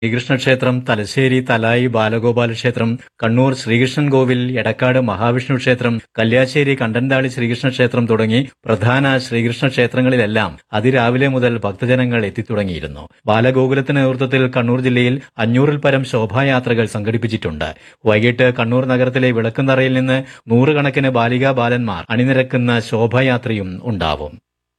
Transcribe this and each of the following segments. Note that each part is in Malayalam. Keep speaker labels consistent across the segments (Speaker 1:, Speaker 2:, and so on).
Speaker 1: ശ്രീകൃഷ്ണ ക്ഷേത്രം തലശ്ശേരി തലായി ബാലഗോപാല ക്ഷേത്രം കണ്ണൂർ ശ്രീകൃഷ്ണൻ കോവിൽ എടക്കാട് മഹാവിഷ്ണു ക്ഷേത്രം കല്യാശ്ശേരി കണ്ടന്താളി ശ്രീകൃഷ്ണ ക്ഷേത്രം തുടങ്ങി പ്രധാന ശ്രീകൃഷ്ണ ക്ഷേത്രങ്ങളിലെല്ലാം അതിരാവിലെ മുതൽ ഭക്തജനങ്ങൾ എത്തിത്തുടങ്ങിയിരുന്നു ബാലഗോകുലത്തിന്റെ നേതൃത്വത്തിൽ കണ്ണൂർ ജില്ലയിൽ അഞ്ഞൂറിൽ പരം ശോഭായാത്രകൾ സംഘടിപ്പിച്ചിട്ടുണ്ട് വൈകിട്ട് കണ്ണൂർ നഗരത്തിലെ വിളക്കുനറയിൽ നിന്ന് നൂറുകണക്കിന് ബാലികാ ബാലന്മാർ അണിനിരക്കുന്ന ശോഭായാത്രയും ഉണ്ടാവും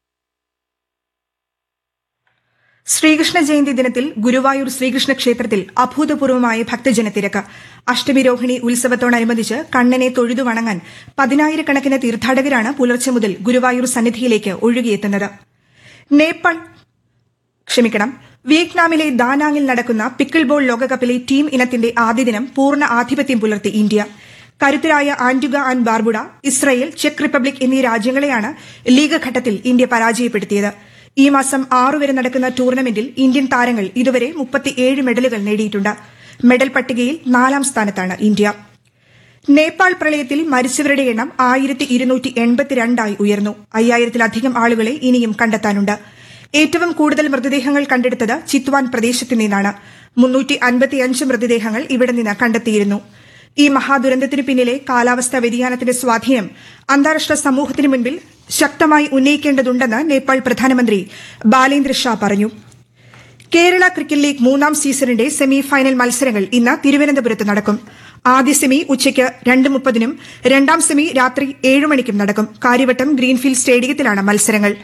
Speaker 2: ശ്രീകൃഷ്ണ ജയന്തി ദിനത്തിൽ ഗുരുവായൂർ ശ്രീകൃഷ്ണ ക്ഷേത്രത്തിൽ അഭൂതപൂർവമായ ഭക്തജന തിരക്ക് അഷ്ടമിരോഹിണി ഉത്സവത്തോടനുബന്ധിച്ച് കണ്ണനെ തൊഴുതു വണങ്ങാൻ പതിനായിരക്കണക്കിന് തീർത്ഥാടകരാണ് പുലർച്ചെ മുതൽ ഗുരുവായൂർ സന്നിധിയിലേക്ക് ഒഴുകിയെത്തുന്നത് നേപ്പാൾ ക്ഷമിക്കണം വിയറ്റ്നാമിലെ ദാനാങ്ങിൽ നടക്കുന്ന പിക്കിൾ ബോൾ ലോകകപ്പിലെ ടീം ഇനത്തിന്റെ ആദ്യ ദിനം പൂർണ്ണ ആധിപത്യം പുലർത്തി ഇന്ത്യ കരുത്തരായ ആന്റുഗ ആൻഡ് ബാർബുഡ ഇസ്രയേൽ ചെക്ക് റിപ്പബ്ലിക് എന്നീ രാജ്യങ്ങളെയാണ് ലീഗ് ഘട്ടത്തിൽ ഇന്ത്യ പരാജയപ്പെടുത്തിയത് ഈ മാസം ആറു വരെ നടക്കുന്ന ടൂർണമെന്റിൽ ഇന്ത്യൻ താരങ്ങൾ ഇതുവരെ മുപ്പത്തിയേഴ് മെഡലുകൾ നേടിയിട്ടുണ്ട് മെഡൽ പട്ടികയിൽ നാലാം സ്ഥാനത്താണ് ഇന്ത്യ നേപ്പാൾ പ്രളയത്തിൽ മരിച്ചവരുടെ എണ്ണം ആയിരത്തി ഇരുന്നൂറ്റി എൺപത്തിരണ്ടായി ഉയർന്നു അയ്യായിരത്തിലധികം ആളുകളെ ഇനിയും കണ്ടെത്താനുണ്ട് ഏറ്റവും കൂടുതൽ മൃതദേഹങ്ങൾ കണ്ടെടുത്തത് ചിത്വാൻ പ്രദേശത്തു നിന്നാണ് മുന്നൂറ്റി അൻപത്തിയഞ്ച് മൃതദേഹങ്ങൾ ഇവിടെ നിന്ന് കണ്ടെത്തിയിരുന്നു ഈ മഹാദുരന്തത്തിനു പിന്നിലെ കാലാവസ്ഥാ വ്യതിയാനത്തിന്റെ സ്വാധീനം അന്താരാഷ്ട്ര സമൂഹത്തിനു മുൻപിൽ ശക്തമായി ഉന്നയിക്കേണ്ടതുണ്ടെന്ന് നേപ്പാൾ പ്രധാനമന്ത്രി ബാലേന്ദ്ര ഷാ പറഞ്ഞു കേരള ക്രിക്കറ്റ് ലീഗ് മൂന്നാം സീസണിന്റെ സെമി ഫൈനൽ മത്സരങ്ങൾ ഇന്ന് തിരുവനന്തപുരത്ത് നടക്കും ആദ്യ സെമി ഉച്ചയ്ക്ക് രണ്ട് മുപ്പതിനും രണ്ടാം സെമി രാത്രി ഏഴ് മണിക്കും നടക്കും കാര്യവട്ടം ഗ്രീൻഫീൽഡ് സ്റ്റേഡിയത്തിലാണ് മത്സരങ്ങൾ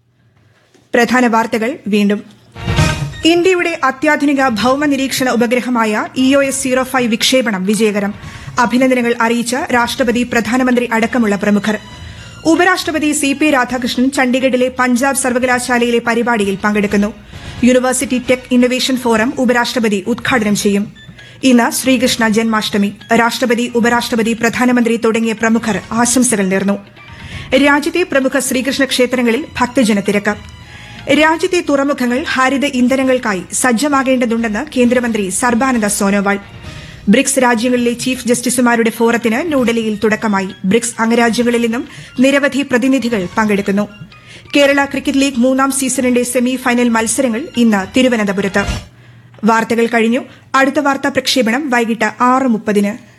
Speaker 2: പ്രധാന വാർത്തകൾ വീണ്ടും ഇന്ത്യയുടെ അത്യാധുനിക ഭൌമ നിരീക്ഷണ ഉപഗ്രഹമായ E O S zero five വിക്ഷേപണം വിജയകരം അഭിനന്ദനങ്ങൾ അറിയിച്ച് രാഷ്ട്രപതി പ്രധാനമന്ത്രി അടക്കമുള്ള പ്രമുഖർ ഉപരാഷ്ട്രപതി സി പി രാധാകൃഷ്ണൻ ചണ്ഡീഗഡിലെ പഞ്ചാബ് സർവകലാശാലയിലെ പരിപാടിയിൽ പങ്കെടുക്കുന്നു യൂണിവേഴ്സിറ്റി ടെക് ഇന്നൊവേഷൻ ഫോറം ഉപരാഷ്ട്രപതി ഉദ്ഘാടനം ചെയ്യും ഇന്ന് ശ്രീകൃഷ്ണ ജന്മാഷ്ടമി രാഷ്ട്രപതി ഉപരാഷ്ട്രപതി പ്രധാനമന്ത്രി തുടങ്ങിയ പ്രമുഖർ ആശംസകൾ നേർന്നു രാജ്യത്തെ പ്രമുഖ ശ്രീകൃഷ്ണ ക്ഷേത്രങ്ങളിൽ ഭക്തജന തിരക്ക് രാജ്യത്തെ തുറമുഖങ്ങൾ ഹരിത ഇന്ധനങ്ങൾക്കായി സജ്ജമാകേണ്ടതുണ്ടെന്ന് കേന്ദ്രമന്ത്രി സർബാനന്ദ സോനോവാൾ ബ്രിക്സ് രാജ്യങ്ങളിലെ ചീഫ് ജസ്റ്റിസുമാരുടെ ഫോറത്തിന് ന്യൂഡൽഹിയിൽ തുടക്കമായി ബ്രിക്സ് അംഗരാജ്യങ്ങളിൽ നിന്നും നിരവധി പ്രതിനിധികൾ പങ്കെടുക്കുന്നു കേരള ക്രിക്കറ്റ് ലീഗ് മൂന്നാം സീസണിന്റെ സെമി ഫൈനൽ മത്സരങ്ങൾ ഇന്ന് തിരുവനന്തപുരത്ത് വാർത്തകൾ കഴിഞ്ഞു അടുത്ത വാർത്താ പ്രക്ഷേപണം വൈകിട്ട് ആറ് മുപ്പതിന്